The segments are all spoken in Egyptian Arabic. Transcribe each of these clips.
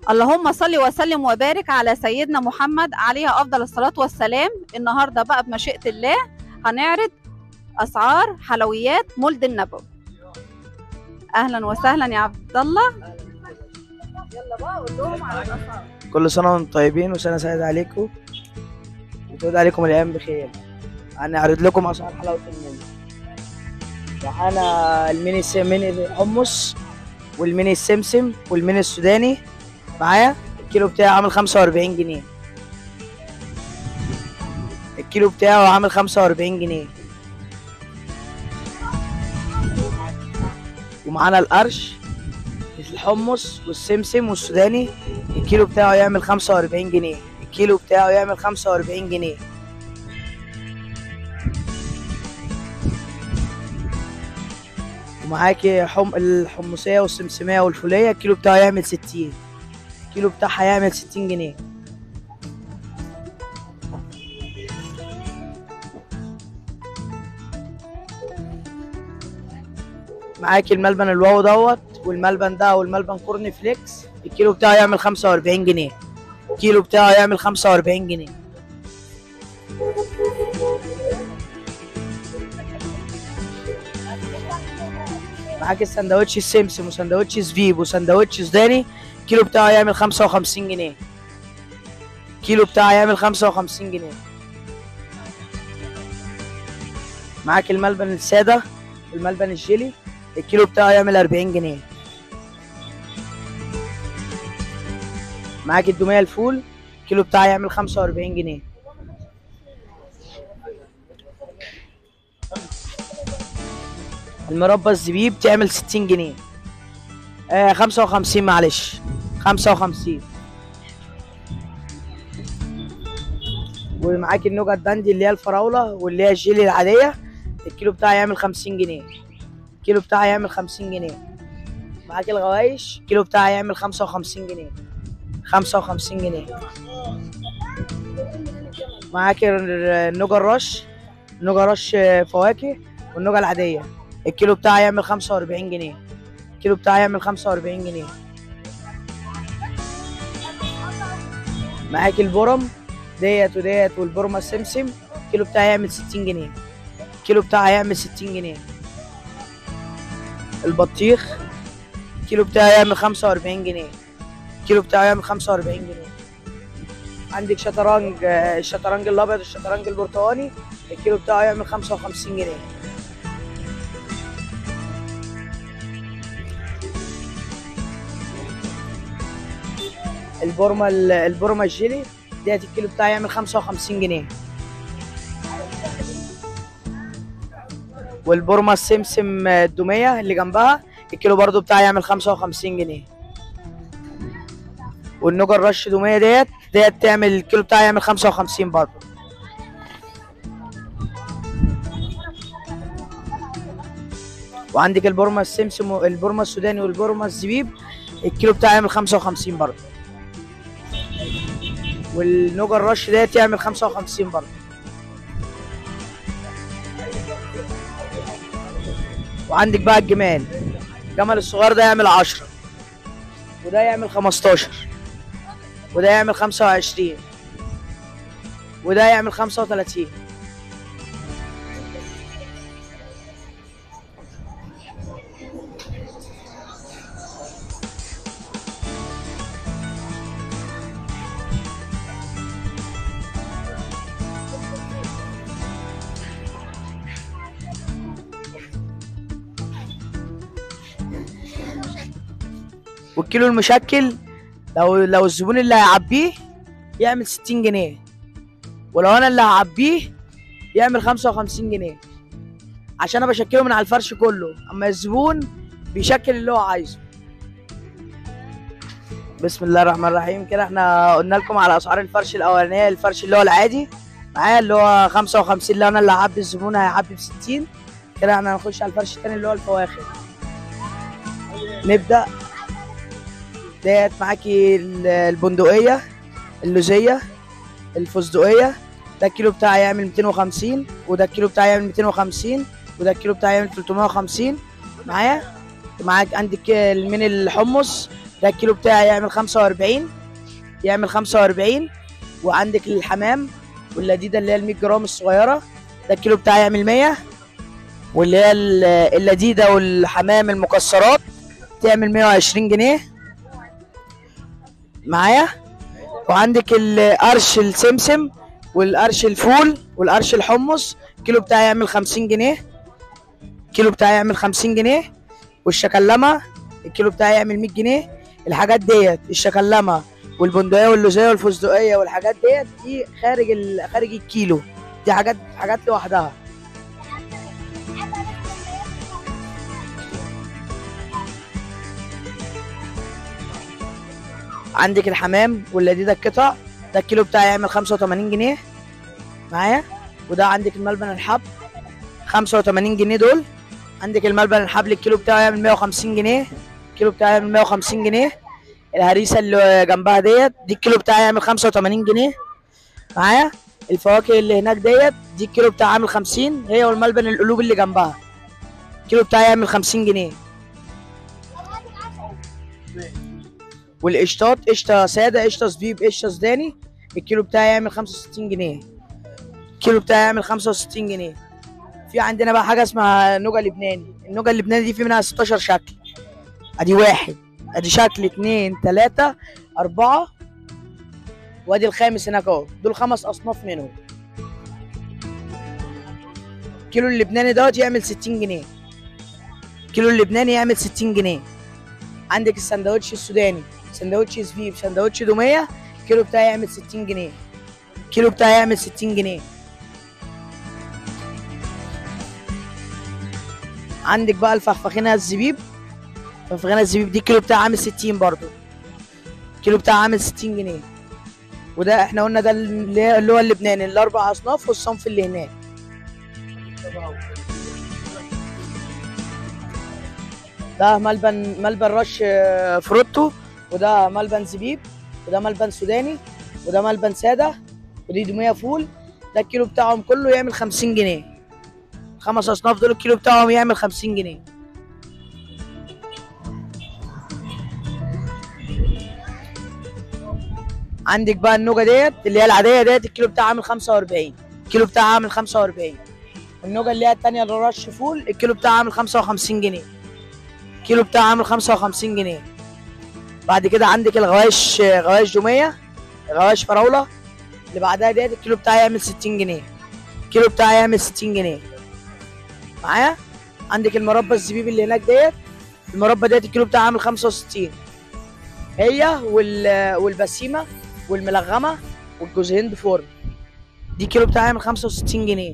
اللهم صل وسلم وبارك على سيدنا محمد عليه افضل الصلاه والسلام النهارده بقى بمشيئه الله هنعرض اسعار حلويات مولد النبوي اهلا وسهلا يا عبد الله يلا بقى قول لهم على الاسعار كل سنة وانتم طيبين وسنة سعيدة عليكم وتعود عليكم الأيام بخير هنعرض لكم أسعار حلاوة المني معانا الميني الس- ميني حمص والميني السمسم والميني السوداني معايا الكيلو بتاعه عامل خمسة وأربعين جنيه الكيلو بتاعه عامل خمسة وأربعين جنيه ومعانا القرش الحمص والسمسم والسوداني الكيلو بتاعه يعمل خمسة وأربعين جنيه الكيلو بتاعه يعمل خمسة وأربعين جنيه ومعاكي حم... الحمصية والسمسمية والفولية الكيلو بتاعه يعمل ستين الكيلو بتاعها يعمل ستين جنيه معاكي الملبن الواو دوت والملبن ده والملبن كورن فليكس الكيلو بتاعه يعمل خمسة وأربعين جنيه الكيلو بتاعه يعمل خمسة وأربعين جنيه معاك السندوتش السمسم وسندوتش زبيب وسندوتش سوداني الكيلو بتاعه يعمل خمسة وخمسين جنيه الكيلو بتاعه يعمل خمسة وخمسين جنيه معاك الملبن السادة والملبن الجيلي الكيلو بتاعه يعمل أربعين جنيه معاك الدومية الفول الكيلو بتاعه يعمل خمسة وأربعين جنيه المربى الزبيب تعمل ستين جنيه آه خمسة وخمسين معلش خمسة وخمسين ومعاك النوجة الداندي اللي هي الفراولة واللي هي الجيلي العادية الكيلو بتاعها يعمل خمسين جنيه الكيلو بتاعها يعمل خمسين جنيه معاك الغوايش الكيلو بتاعها يعمل خمسة وخمسين جنيه خمسة وخمسين جنيه معاك ال- النوجة الرش النوجة رش فواكه والنوجة العادية الكيلو بتاعها يعمل خمسة وأربعين جنيه الكيلو بتاعها يعمل خمسة وأربعين جنيه معاك البرم ديت وديت والبرمة السمسم الكيلو بتاعها يعمل ستين جنيه الكيلو بتاعها يعمل ستين جنيه البطيخ الكيلو بتاعها يعمل خمسة وأربعين جنيه الكيلو بتاعه يعمل 45 جنيه عندك شطرنج آه، الشطرنج الابيض الشطرنج البرتقاني الكيلو بتاعه يعمل 55 جنيه البورما ال- البورما الجيلي ديت الكيلو بتاعه يعمل 55 جنيه والبورما السمسم آه، الدومية اللي جنبها الكيلو برضو بتاعه يعمل 55 جنيه والنوجة الرش دومية ديت ديت تعمل الكيلو بتاعها يعمل خمسة وخمسين برضه وعندك البورما السمسم والبورما السوداني والبورما الزبيب الكيلو بتاعها يعمل خمسة وخمسين برضه والنوجة الرش ديت يعمل خمسة وخمسين برضه وعندك بقى الجمال الجمل الصغير ده يعمل عشرة وده يعمل خمستاشر وده يعمل خمسة وعشرين وده يعمل خمسة وتلاتين والكيلو المشكل لو لو الزبون اللي هيعبيه يعمل 60 جنيه ولو انا اللي هعبيه يعمل 55 جنيه عشان انا بشكله من على الفرش كله اما الزبون بيشكل اللي هو عايزه بسم الله الرحمن الرحيم كده احنا قلنا لكم على اسعار الفرش الاولانيه الفرش اللي هو العادي معايا اللي هو 55 لو انا اللي هعبي الزبون هيعبي ب 60 كده احنا هنخش على الفرش التاني اللي هو الفواخر نبدا ديت معاكي ال- البندقية اللوزية الفستقية ده الكيلو بتاعي يعمل 250 وده الكيلو بتاعي يعمل 250 وده الكيلو بتاعي يعمل 350 معايا معاك عندك من الحمص ده الكيلو بتاعي يعمل 45 يعمل 45 وعندك الحمام واللذيذه اللي هي ال 100 جرام الصغيره ده الكيلو بتاعي يعمل 100 واللي هي ال- اللذيذه والحمام المكسرات تعمل 120 جنيه معايا وعندك القرش السمسم والقرش الفول والقرش الحمص الكيلو بتاعي يعمل 50 جنيه الكيلو بتاعي يعمل 50 جنيه والشكلمه الكيلو بتاعي يعمل 100 جنيه الحاجات ديت الشكلمه والبندقيه واللوزيه والفستقيه والحاجات ديت دي خارج ال... خارج الكيلو دي حاجات حاجات لوحدها عندك الحمام واللذيذه القطع ده الكيلو بتاعي يعمل 85 جنيه معايا وده عندك الملبن الحب 85 جنيه دول عندك الملبن الحبل الكيلو بتاعه يعمل 150 جنيه الكيلو بتاعه يعمل 150 جنيه الهريسه اللي جنبها ديت دي الكيلو بتاعها يعمل 85 جنيه معايا الفواكه اللي هناك ديت دي الكيلو بتاعها عامل 50 هي والملبن القلوب اللي جنبها الكيلو بتاعها يعمل 50 جنيه والقشطات قشطه ساده قشطه زبيب قشطه سوداني الكيلو بتاعي يعمل 65 جنيه الكيلو بتاعي يعمل 65 جنيه في عندنا بقى حاجه اسمها نوجا لبناني النوجا اللبناني دي في منها 16 شكل ادي واحد ادي شكل اتنين تلاتة اربعة وادي الخامس هناك اهو دول خمس اصناف منهم كيلو اللبناني دوت يعمل 60 جنيه كيلو اللبناني يعمل 60 جنيه عندك السندوتش السوداني سندوتش زبيب سندوتش دومية الكيلو بتاعي يعمل 60 جنيه الكيلو بتاعي يعمل 60 جنيه عندك بقى الفخفخينة الزبيب فخفخينة الزبيب دي الكيلو بتاعها عامل 60 برضو الكيلو بتاعها عامل 60 جنيه وده احنا قلنا ده اللي هي- اللي هو اللبناني الاربع اصناف والصنف اللي هناك ده ملبن ملبن رش آه، فروتو وده ملبن زبيب وده ملبن سوداني وده ملبن ساده ودي دوميه فول ده الكيلو بتاعهم كله يعمل 50 جنيه خمس اصناف دول الكيلو بتاعهم يعمل 50 جنيه عندك بقى النوجه ديت اللي هي العاديه ديت الكيلو بتاعها عامل 45 الكيلو بتاعها عامل 45 النوجه اللي هي التانية اللي رش فول الكيلو بتاعها عامل 55 جنيه الكيلو بتاعها عامل 55 جنيه بعد كده عندك الغوايش غوايش دوميه غوايش فراوله اللي بعدها ديت الكيلو بتاعها يعمل 60 جنيه الكيلو بتاعها يعمل 60 جنيه معايا عندك المربى الزبيب اللي هناك ديت المربى ديت الكيلو بتاعها عامل 65 هي وال والبسيمه والملغمه والجوز هند فرن دي كيلو بتاعها عامل 65 جنيه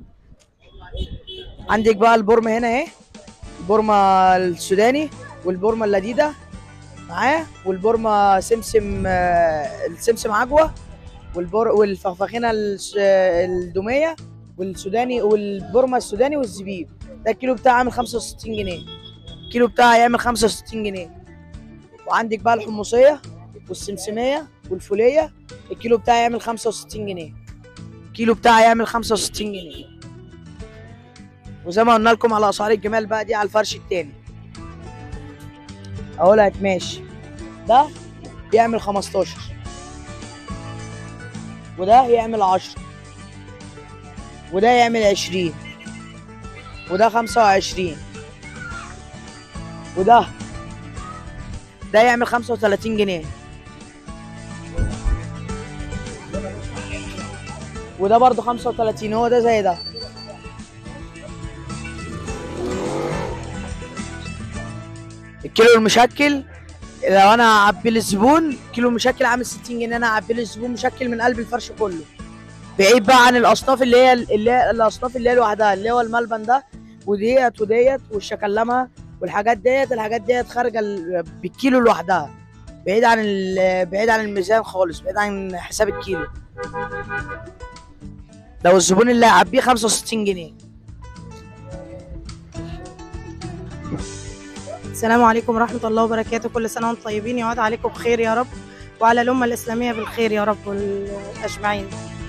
عندك بقى البورمه هنا اهي البورمه السوداني والبورمه اللذيذه معاه والبورمه سمسم آه، السمسم عجوه والبور والفخفخينه الس- آه، الدوميه والسوداني والبورمه السوداني والزبيب ده الكيلو بتاعه عامل 65 جنيه الكيلو بتاعه يعمل 65 جنيه وعندك بقى الحمصيه والسمسميه والفوليه الكيلو بتاعي يعمل 65 جنيه الكيلو بتاعي يعمل 65 جنيه وزي ما قلنا لكم على اسعار الجمال بقى دي على الفرش التاني اقول لك ماشي ده يعمل 15 وده يعمل 10 وده يعمل 20 وده 25 وده ده يعمل 35 جنيه وده برضه 35 هو ده زي ده الكيلو المشكل لو انا اعبي للزبون كيلو مشكل عامل 60 جنيه انا اعبي للزبون مشكل من قلب الفرش كله بعيد بقى عن الاصناف اللي هي اللي هي الاصناف اللي هي لوحدها اللي هو الملبن ده وديت وديت والشكلمه والحاجات ديت الحاجات ديت خارجه ال- بالكيلو لوحدها بعيد عن ال- بعيد عن الميزان خالص بعيد عن حساب الكيلو لو الزبون اللي هيعبيه 65 جنيه السلام عليكم ورحمة الله وبركاته كل سنة وانتم طيبين يعود عليكم بخير يا رب وعلى الأمة الإسلامية بالخير يا رب والأجمعين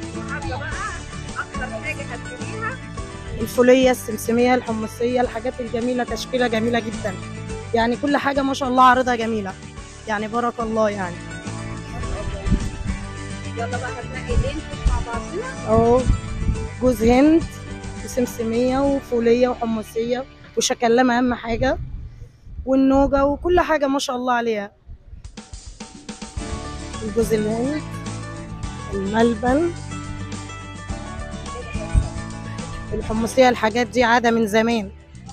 الفولية السمسمية الحمصية الحاجات الجميلة تشكيلة جميلة جدا يعني كل حاجة ما شاء الله عارضها جميلة يعني بارك الله يعني يلا بقى هتلاقي ليه نشوف مع بعضنا اهو جوز هند وسمسمية وفولية وحمصية وشكلمة أهم حاجة والنوجة وكل حاجة ما شاء الله عليها الجوز الهند الملبن الحمصية الحاجات دي عادة من زمان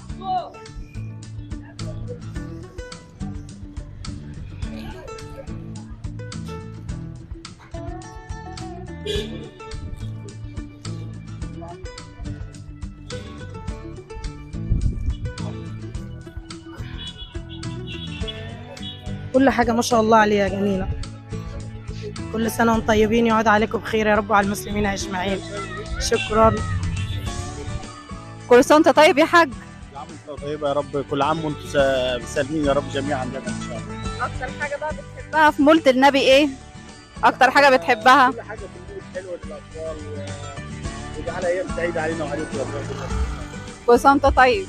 كل حاجة ما شاء الله عليها جميلة كل سنة وانتم طيبين يعود عليكم بخير يا رب وعلى المسلمين أجمعين شكرا كل سنه وانت طيب يا حاج كل عام وانتم طيبة يا رب كل عام وانتم سا- سالمين يا رب جميعا لنا ان شاء الله اكتر حاجه بقى بتحبها في مولد النبي ايه اكتر حاجه بتحبها كل حاجة في البيوت حلوة للأطفال و- وجعل أيام سعيدة علينا وعليكم يا رب كل سنه وانت طيب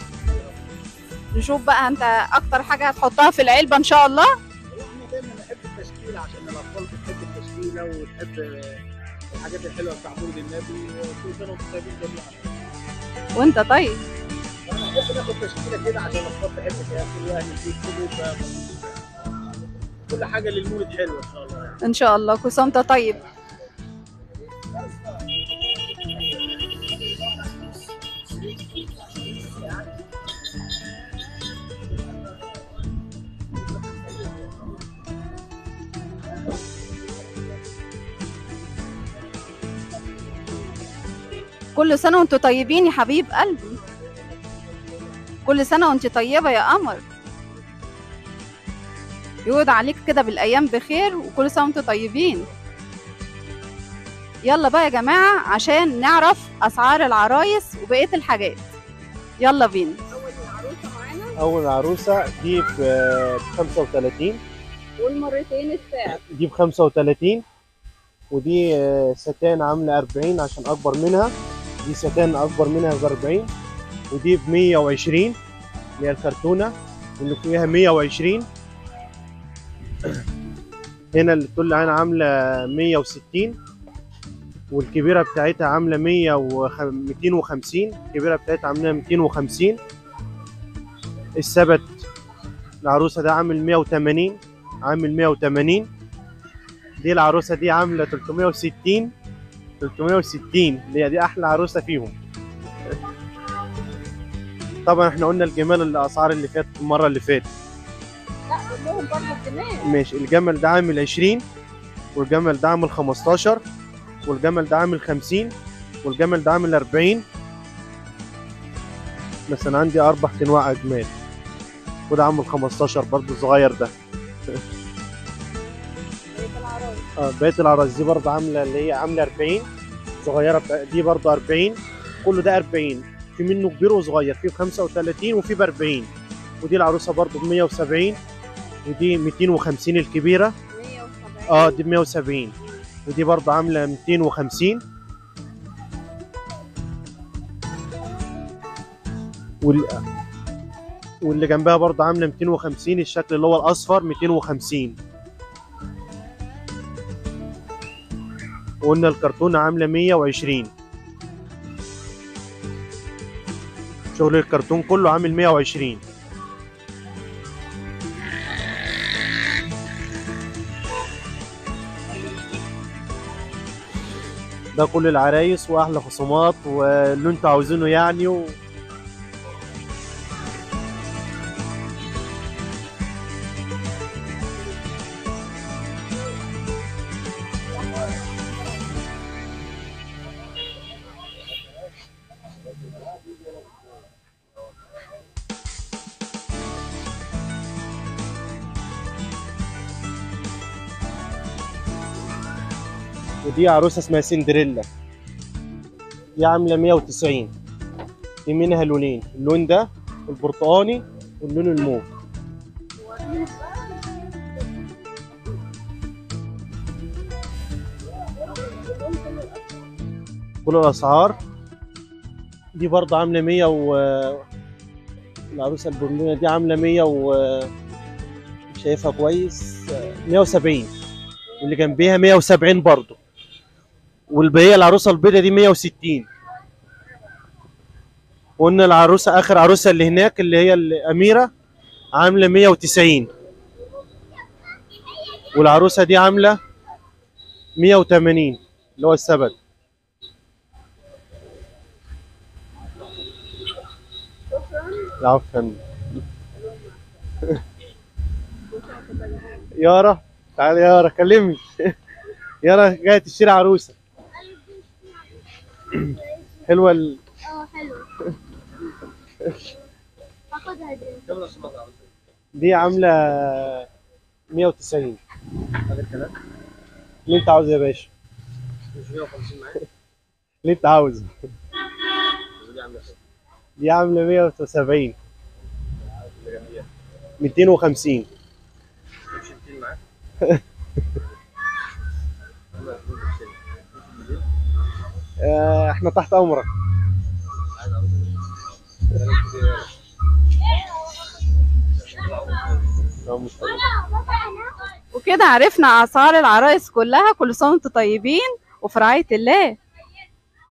نشوف بقى انت اكتر حاجه هتحطها في العلبه ان شاء الله احنا دايما نحب التشكيل عشان الأطفال بتحب التشكيلة وتحب الحاجات الحلوة بتاع مولد النبي وكل سنة وانتم طيبين جميعا وانت طيب وانا بحب ناخد تشكيلة كده عشان الأطفال تحب تاكل وأهل البيت كله ف- كل حاجة للمولد حلوة إن شاء الله يعني. ان شاء الله كل سنه وانت طيب كل سنة وانتوا طيبين يا حبيب قلبي كل سنة وانت طيبة يا قمر يعود عليك كده بالأيام بخير وكل سنة وانتوا طيبين يلا بقى يا جماعة عشان نعرف أسعار العرايس وبقية الحاجات يلا بينا اول عروسه دي ب 35 والمرتين السعر دي ب 35 ودي آه، ستان عامله 40 عشان اكبر منها دي ستان اكبر منها ب 40 ودي ب 120 اللي هي الكرتونه واللي فيها 120 هنا اللي تقول انا عامله 160 والكبيره بتاعتها عامله 100 وخ- 250 الكبيره بتاعتها عامله 250 السبت العروسه ده عامل 180 عامل 180 دي العروسه دي عامله 360 360 اللي هي دي احلى عروسه فيهم طبعا احنا قلنا الجمال الاسعار اللي فاتت المره اللي فاتت لا كلهم برضه الجنيه ماشي الجمل ده عامل 20 والجمل ده عامل 15 والجمل ده عامل 50 والجمل ده عامل 40 مثلا عندي اربع انواع اجمال وده عامل 15 برضه صغير ده اه بقيه العرايس دي برضه عامله اللي هي عامله 40 صغيره بتاع- دي برضه 40 كله ده 40 في منه كبير وصغير في ب 35 وفي ب 40 ودي العروسه برضه ب 170 ودي 250 الكبيره 170 اه دي ب 170 ودي برضه عامله 250 وال واللي جنبها برضه عامله 250 الشكل اللي هو الاصفر 250 وقلنا الكرتونه عامله 120 شغل الكرتون كله عامل 120 ده كل العرايس واحلى خصومات واللي انتوا عاوزينه يعني و... ودي عروسه اسمها سندريلا دي عامله 190 في منها لونين اللون ده البرتقاني واللون الموف كل الاسعار دي برضه عامله 100 و العروسه البرلونه دي عامله 100 و شايفها كويس آه، 170 واللي جنبيها 170 برضه والبقيه العروسه البيضه دي 160 وقلنا العروسه اخر عروسه اللي هناك اللي هي الاميره عامله 190 والعروسه دي عامله 180 اللي هو السبت عفوا يارا تعالي يارا كلمني يارا جايه تشتري عروسه حلوه ال... اه حلو هاخدها دي دي عامله 190 اللي انت عاوزه يا باشا اللي انت عاوزه دي عامله 170 250 آه، احنا تحت امرك وكده عرفنا اسعار العرايس كلها كل سنه وانتم طيبين وفي رعايه الله